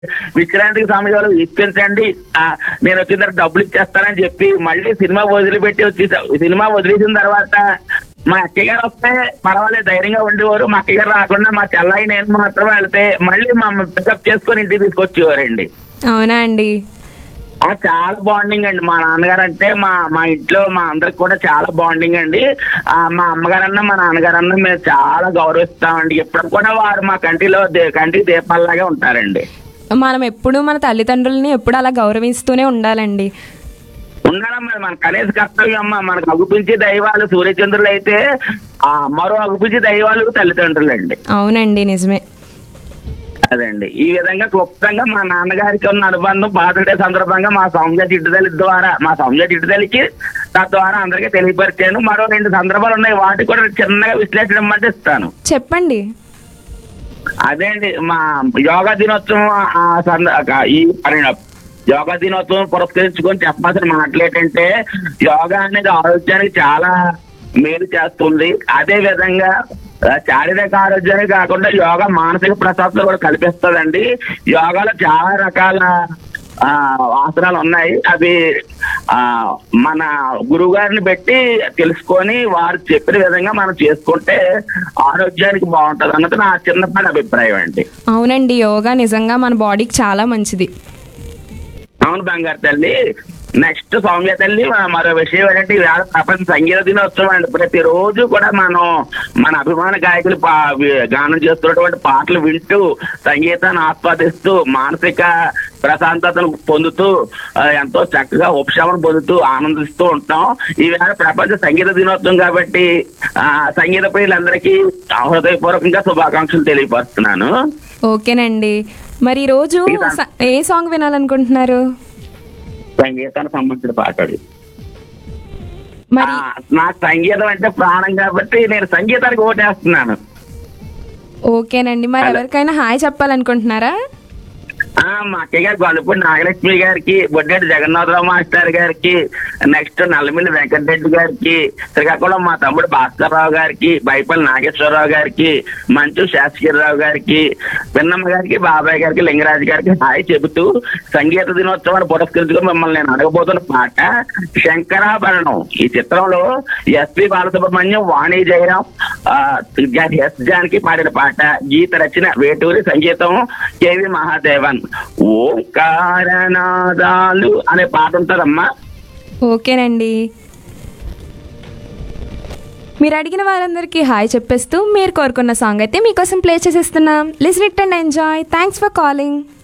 విశ్రాంతికి సమయంలో ఇప్పించండి ఆ, నేను వచ్చిన తర్వాత డబ్బులు ఇచ్చేస్తానని చెప్పి మళ్ళీ సినిమా వదిలిపెట్టి వచ్చేసా సినిమా వదిలేసిన తర్వాత మా అక్కయ్య గారు వస్తే పర్వాలేదు ధైర్యంగా ఉండేవారు మా అక్కయ్య గారు రాకుండా మా చెల్లాయి నేను మాత్రం వెళ్తే మళ్ళీ మా పికప్ చేసుకొని ఇంటికి తీసుకొచ్చేవారండి అవునా అండి ఆ, చాలా బాండింగ్ అండి మా నాన్నగారు అంటే మా మా ఇంట్లో మా అందరికి కూడా చాలా బాండింగ్ అండి ఆ, మా అమ్మగారన్నా మా నాన్నగారన్నా మేము చాలా గౌరవిస్తామండి ఎప్పుడు కూడా వారు మా కంటిలో దే- కంటికి దీపాలలాగే ఉంటారండి మనం ఎప్పుడు మన తల్లిదండ్రులని ఎప్పుడు అలా గౌరవిస్తూనే ఉండాలండి ఉండాలమ్మా మన కనీస కర్తవ్యం అమ్మా మనకు అగుపించే దైవాలు సూర్యచంద్రులు అయితే ఆ మరో అగుపించే దైవాలు తల్లిదండ్రులు అండి అవునండి నిజమే అదండి ఈ విధంగా క్లుప్తంగా మా నాన్నగారికి ఉన్న అనుబంధం బర్త్డే సందర్భంగా మా సౌమ్య చిట్టుదలి ద్వారా మా సౌమ్య చిట్టుదలికి తద్వారా అందరికీ తెలియపరిచాను మరో రెండు సందర్భాలు ఉన్నాయి వాటి కూడా చిన్నగా విశ్లేషణ ఇమ్మంటే ఇస్తాను చెప్పండి అదే అండి మా యోగా దినోత్సవం ఆ సంద ఆ ఈ పరిణ- యోగా దినోత్సవం పురస్కరించుకొని చెప్పాల్సిన మాటలు ఏంటంటే యోగా అనేది ఆరోగ్యానికి చాలా మేలు చేస్తుంది అదే విధంగా ఆ, శారీరక ఆరోగ్యానికి కాకుండా యోగా మానసిక ప్రశాంతత కూడా కల్పిస్తుందండి యోగాలో చాలా రకాల ఆ, ఆసనాలు ఉన్నాయి అవి ఆ మన గురువు గారిని పెట్టి తెలుసుకొని వారు చెప్పిన విధంగా మనం చేసుకుంటే ఆరోగ్యానికి బాగుంటది అన్నది నా చిన్నపాటి అభిప్రాయం అండి అవునండి యోగా నిజంగా మన బాడీకి చాలా మంచిది అవును బంగారు తల్లి నెక్స్ట్ సౌమ్య తల్లి మ- మరో విషయం ఏంటంటే ఈవేళ ప్రపంచ సంగీత దినోత్సవం అండి ప్రతిరోజు కూడా మనం మన అభిమాన గాయకులు పా- వి- గానం చేస్తున్నటువంటి పాటలు వింటూ సంగీతాన్ని ఆస్వాదిస్తూ మానసిక ప్రశాంతతను పొందుతూ ఆ, ఎంతో చక్కగా ఉపశమనం పొందుతూ ఆనందిస్తూ ఉంటాం ఈవేళ ప్రపంచ సంగీత దినోత్సవం కాబట్టి ఆ, సంగీత ప్రియులందరికీ హృదయపూర్వకంగా శుభాకాంక్షలు తెలియపరుస్తున్నాను ఓకేనండి మరి ఈరోజు స- ఏ సాంగ్ వినాలనుకుంటున్నారు సంగీతానికి సంబంధించిన పాటలు మరి ఆ, నాకు సంగీతం అంటే ప్రాణం కాబట్టి నేను సంగీతానికి ఓటేస్తున్నాను ఓకేనండి మరి ఎవరికైనా హాయ్ చెప్పాలనుకుంటున్నారా ఆ, మా అక్కయ్య గారు గొల్లపూడి నాగలక్ష్మి గారికి బొడ్డేటి జగన్నాథరావు మాస్టర్ గారికి నెక్స్ట్ నల్లమిల్లి వెంకటరెడ్డి గారికి శ్రీకాకుళం మా తమ్ముడు భాస్కర్రావు గారికి బైపల్లి నాగేశ్వరరావు గారికి మంచు శాస్త్రిరావు గారికి పిన్నమ్మ గారికి బాబాయ్ గారికి లింగరాజు గారికి హాయ్ చెబుతూ సంగీత దినోత్సవాన్ని పురస్కరించుకుని మిమ్మల్ని నేను అడగబోతున్న పాట శంకరాభరణం ఈ చిత్రంలో ఎస్పి బాలసుబ్రహ్మణ్యం వాణి జయరాం ఆ, ఎస్ జానకి పాడిన పాట గీత రచన వేటూరి సంగీతం కేవి మహాదేవన్ ఓంకారనాదాలు అనే పాట ఉంటుందమ్మా ఓకేనండి మీరు అడిగిన వారందరికీ హాయ్ చెప్పేస్తూ మీరు కోరుకున్న సాంగ్ అయితే మీకోసం ప్లే చేసేస్తున్నాం listen it and enjoy thanks for calling